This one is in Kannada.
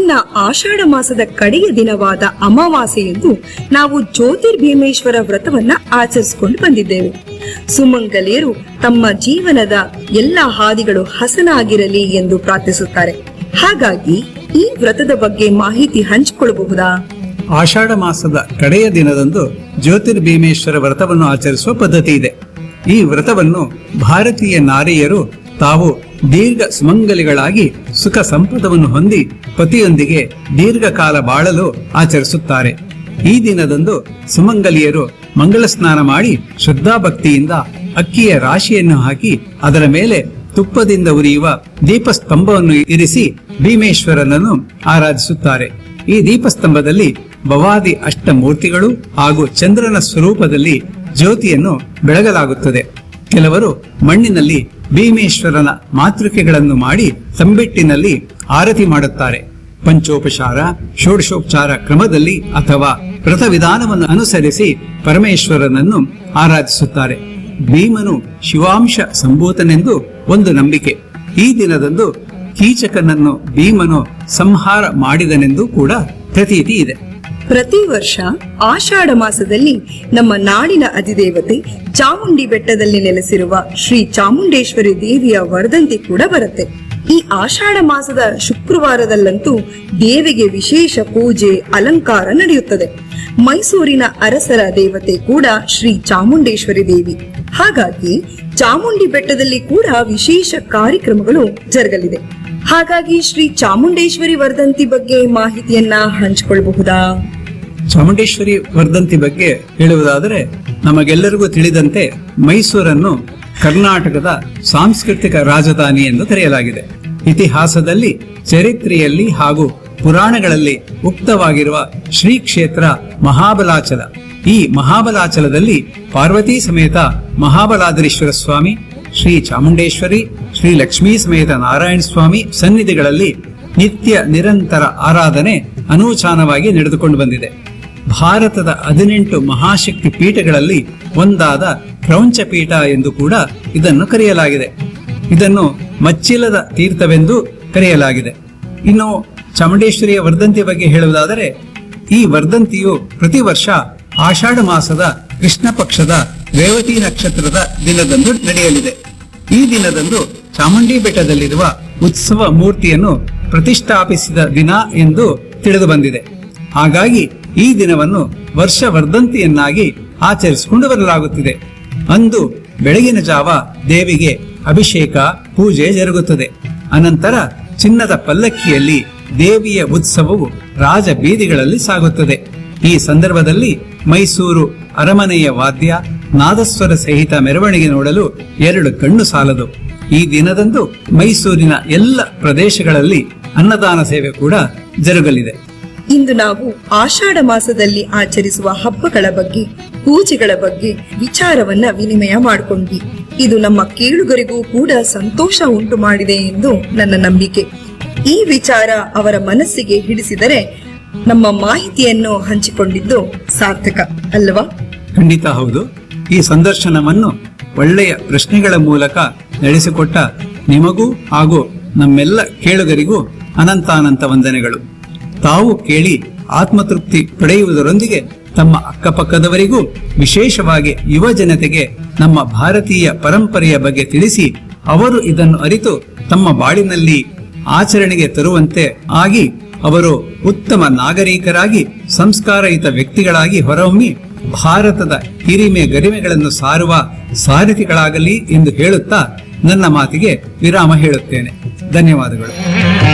ಇನ್ನ ಆಷಾಢ ಮಾಸದ ಕಡೆಯ ದಿನವಾದ ಅಮಾವಾಸ್ಯೆಯಂದು ನಾವು ಜ್ಯೋತಿರ್ಭೀಮೇಶ್ವರ ವ್ರತವನ್ನ ಆಚರಿಸಿಕೊಂಡು ಬಂದಿದ್ದೇವೆ ಸುಮಂಗಲಿಯರು ತಮ್ಮ ಜೀವನದ ಎಲ್ಲ ಹಾದಿಗಳು ಹಸನಾಗಿರಲಿ ಎಂದು ಪ್ರಾರ್ಥಿಸುತ್ತಾರೆ ಹಾಗಾಗಿ ಈ ವ್ರತದ ಬಗ್ಗೆ ಮಾಹಿತಿ ಹಂಚಿಕೊಳ್ಳಬಹುದಾ ಆಷಾಢ ಮಾಸದ ಕಡೆಯ ದಿನದಂದು ಜ್ಯೋತಿರ್ಭೀಮೇಶ್ವರ ವ್ರತವನ್ನು ಆಚರಿಸುವ ಪದ್ಧತಿ ಇದೆ ಈ ವ್ರತವನ್ನು ಭಾರತೀಯ ನಾರಿಯರು ತಾವು ದೀರ್ಘ ಸುಮಂಗಲಿಗಳಾಗಿ ಸುಖ ಸಂಪದವನ್ನು ಹೊಂದಿ ಪತಿಯೊಂದಿಗೆ ದೀರ್ಘಕಾಲ ಬಾಳಲು ಆಚರಿಸುತ್ತಾರೆ ಈ ದಿನದಂದು ಸುಮಂಗಲಿಯರು ಮಂಗಳ ಸ್ನಾನ ಮಾಡಿ ಶ್ರದ್ಧಾಭಕ್ತಿಯಿಂದ ಅಕ್ಕಿಯ ರಾಶಿಯನ್ನು ಹಾಕಿ ಅದರ ಮೇಲೆ ತುಪ್ಪದಿಂದ ಉರಿಯುವ ದೀಪಸ್ತಂಭವನ್ನು ಇರಿಸಿ ಭೀಮೇಶ್ವರನನ್ನು ಆರಾಧಿಸುತ್ತಾರೆ ಈ ದೀಪಸ್ತಂಭದಲ್ಲಿ ಭವಾದಿ ಅಷ್ಟಮೂರ್ತಿಗಳು ಹಾಗೂ ಚಂದ್ರನ ಸ್ವರೂಪದಲ್ಲಿ ಜ್ಯೋತಿಯನ್ನು ಬೆಳಗಲಾಗುತ್ತದೆ ಕೆಲವರು ಮಣ್ಣಿನಲ್ಲಿ ಭೀಮೇಶ್ವರನ ಮಾತೃಕೆಗಳನ್ನು ಮಾಡಿ ತಂಬಿಟ್ಟಿನಲ್ಲಿ ಆರತಿ ಮಾಡುತ್ತಾರೆ ಪಂಚೋಪಚಾರ ಷೋಡಶೋಪಚಾರ ಕ್ರಮದಲ್ಲಿ ಅಥವಾ ವ್ರತ ವಿಧಾನವನ್ನು ಅನುಸರಿಸಿ ಪರಮೇಶ್ವರನನ್ನು ಆರಾಧಿಸುತ್ತಾರೆ ಭೀಮನು ಶಿವಾಂಶ ಸಂಭೂತನೆಂದು ಒಂದು ನಂಬಿಕೆ ಈ ದಿನದಂದು ಕೀಚಕನನ್ನು ಭೀಮನು ಸಂಹಾರ ಮಾಡಿದನೆಂದು ಕೂಡ ಪ್ರತೀತಿ ಇದೆ ಪ್ರತಿ ವರ್ಷ ಆಷಾಢ ಮಾಸದಲ್ಲಿ ನಮ್ಮ ನಾಡಿನ ಅಧಿದೇವತೆ ಚಾಮುಂಡಿ ಬೆಟ್ಟದಲ್ಲಿ ನೆಲೆಸಿರುವ ಶ್ರೀ ಚಾಮುಂಡೇಶ್ವರಿ ದೇವಿಯ ವರ್ಧಂತಿ ಕೂಡ ಬರುತ್ತೆ ಈ ಆಷಾಢ ಮಾಸದ ಶುಕ್ರವಾರದಲ್ಲಂತೂ ದೇವಿಗೆ ವಿಶೇಷ ಪೂಜೆ ಅಲಂಕಾರ ನಡೆಯುತ್ತದೆ ಮೈಸೂರಿನ ಅರಸರ ದೇವತೆ ಕೂಡ ಶ್ರೀ ಚಾಮುಂಡೇಶ್ವರಿ ದೇವಿ ಹಾಗಾಗಿ ಚಾಮುಂಡಿ ಬೆಟ್ಟದಲ್ಲಿ ಕೂಡ ವಿಶೇಷ ಕಾರ್ಯಕ್ರಮಗಳು ಜರುಗಲಿದೆ ಹಾಗಾಗಿ ಶ್ರೀ ಚಾಮುಂಡೇಶ್ವರಿ ವರ್ಧಂತಿ ಬಗ್ಗೆ ಮಾಹಿತಿಯನ್ನ ಹಂಚಿಕೊಳ್ಳಬಹುದಾ ಚಾಮುಂಡೇಶ್ವರಿ ವರ್ಧಂತಿ ಬಗ್ಗೆ ಹೇಳುವುದಾದರೆ ನಮಗೆಲ್ಲರಿಗೂ ತಿಳಿದಂತೆ ಮೈಸೂರನ್ನು ಕರ್ನಾಟಕದ ಸಾಂಸ್ಕೃತಿಕ ರಾಜಧಾನಿ ಎಂದು ಕರೆಯಲಾಗಿದೆ ಇತಿಹಾಸದಲ್ಲಿ ಚರಿತ್ರೆಯಲ್ಲಿ ಹಾಗೂ ಪುರಾಣಗಳಲ್ಲಿ ಉಕ್ತವಾಗಿರುವ ಶ್ರೀ ಕ್ಷೇತ್ರ ಮಹಾಬಲಾಚಲ ಈ ಮಹಾಬಲಾಚಲದಲ್ಲಿ ಪಾರ್ವತಿ ಸಮೇತ ಮಹಾಬಲಾದ್ರೀಶ್ವರ ಸ್ವಾಮಿ ಶ್ರೀ ಚಾಮುಂಡೇಶ್ವರಿ ಶ್ರೀ ಲಕ್ಷ್ಮೀ ಸಮೇತ ನಾರಾಯಣ ಸ್ವಾಮಿ ಸನ್ನಿಧಿಗಳಲ್ಲಿ ನಿತ್ಯ ನಿರಂತರ ಆರಾಧನೆ ಅನೂಚಾನವಾಗಿ ನಡೆದುಕೊಂಡು ಬಂದಿದೆ ಭಾರತದ ಹದಿನೆಂಟು ಮಹಾಶಕ್ತಿ ಪೀಠಗಳಲ್ಲಿ ಒಂದಾದ ಕ್ರೌಂಚ ಪೀಠ ಎಂದು ಕೂಡ ಇದನ್ನು ಕರೆಯಲಾಗಿದೆ ಇದನ್ನು ಮಚ್ಚಿಲದ ತೀರ್ಥವೆಂದು ಕರೆಯಲಾಗಿದೆ ಇನ್ನು ಚಾಮುಂಡೇಶ್ವರಿಯ ವರ್ಧಂತಿ ಬಗ್ಗೆ ಹೇಳುವುದಾದರೆ ಈ ವರ್ಧಂತಿಯು ಪ್ರತಿ ವರ್ಷ ಆಷಾಢ ಮಾಸದ ಕೃಷ್ಣ ಪಕ್ಷದ ರೇವತಿ ನಕ್ಷತ್ರದ ದಿನದಂದು ನಡೆಯಲಿದೆ ಈ ದಿನದಂದು ಚಾಮುಂಡಿ ಬೆಟ್ಟದಲ್ಲಿರುವ ಉತ್ಸವ ಮೂರ್ತಿಯನ್ನು ಪ್ರತಿಷ್ಠಾಪಿಸಿದ ದಿನ ಎಂದು ತಿಳಿದು ಬಂದಿದೆ ಹಾಗಾಗಿ ಈ ದಿನವನ್ನು ವರ್ಷ ವರ್ಧಂತಿಯನ್ನಾಗಿ ಆಚರಿಸಿಕೊಂಡು ಬರಲಾಗುತ್ತಿದೆ ಅಂದು ಬೆಳಗಿನ ಜಾವ ದೇವಿಗೆ ಅಭಿಷೇಕ ಪೂಜೆ ಜರುಗುತ್ತದೆ ಅನಂತರ ಚಿನ್ನದ ಪಲ್ಲಕ್ಕಿಯಲ್ಲಿ ದೇವಿಯ ಉತ್ಸವವು ರಾಜ ಬೀದಿಗಳಲ್ಲಿ ಸಾಗುತ್ತದೆ ಈ ಸಂದರ್ಭದಲ್ಲಿ ಮೈಸೂರು ಅರಮನೆಯ ವಾದ್ಯ ನಾದಸ್ವರ ಸಹಿತ ಮೆರವಣಿಗೆ ನೋಡಲು ಎರಡು ಕಣ್ಣು ಸಾಲದು ಈ ದಿನದಂದು ಮೈಸೂರಿನ ಎಲ್ಲ ಪ್ರದೇಶಗಳಲ್ಲಿ ಅನ್ನದಾನ ಸೇವೆ ಕೂಡ ಜರುಗಲಿದೆ ಇಂದು ನಾವು ಆಷಾಢ ಮಾಸದಲ್ಲಿ ಆಚರಿಸುವ ಹಬ್ಬಗಳ ಬಗ್ಗೆ ಪೂಜೆಗಳ ಬಗ್ಗೆ ವಿಚಾರವನ್ನ ವಿನಿಮಯ ಮಾಡಿಕೊಂಡ್ವಿ ಇದು ನಮ್ಮ ಕೇಳುಗರಿಗೂ ಕೂಡ ಸಂತೋಷ ಉಂಟು ಮಾಡಿದೆ ಎಂದು ನನ್ನ ನಂಬಿಕೆ ಈ ವಿಚಾರ ಅವರ ಮನಸ್ಸಿಗೆ ಹಿಡಿಸಿದರೆ ನಮ್ಮ ಮಾಹಿತಿಯನ್ನು ಹಂಚಿಕೊಂಡಿದ್ದು ಸಾರ್ಥಕ ಅಲ್ವಾ ಖಂಡಿತ ಹೌದು ಈ ಸಂದರ್ಶನವನ್ನು ಒಳ್ಳೆಯ ಪ್ರಶ್ನೆಗಳ ಮೂಲಕ ನಡೆಸಿಕೊಟ್ಟ ನಿಮಗೂ ಹಾಗೂ ನಮ್ಮೆಲ್ಲ ಕೇಳುಗರಿಗೂ ಅನಂತಾನಂತ ವಂದನೆಗಳು ತಾವು ಕೇಳಿ ಆತ್ಮತೃಪ್ತಿ ಪಡೆಯುವುದರೊಂದಿಗೆ ತಮ್ಮ ಅಕ್ಕಪಕ್ಕದವರಿಗೂ ವಿಶೇಷವಾಗಿ ಯುವ ಜನತೆಗೆ ನಮ್ಮ ಭಾರತೀಯ ಪರಂಪರೆಯ ಬಗ್ಗೆ ತಿಳಿಸಿ ಅವರು ಇದನ್ನು ಅರಿತು ತಮ್ಮ ಬಾಳಿನಲ್ಲಿ ಆಚರಣೆಗೆ ತರುವಂತೆ ಆಗಿ ಅವರು ಉತ್ತಮ ನಾಗರಿಕರಾಗಿ ಸಂಸ್ಕಾರಯುತ ವ್ಯಕ್ತಿಗಳಾಗಿ ಹೊರಹೊಮ್ಮಿ ಭಾರತದ ಹಿರಿಮೆ ಗರಿಮೆಗಳನ್ನು ಸಾರುವ ಸಾರಥಿಗಳಾಗಲಿ ಎಂದು ಹೇಳುತ್ತಾ ನನ್ನ ಮಾತಿಗೆ ವಿರಾಮ ಹೇಳುತ್ತೇನೆ ಧನ್ಯವಾದಗಳು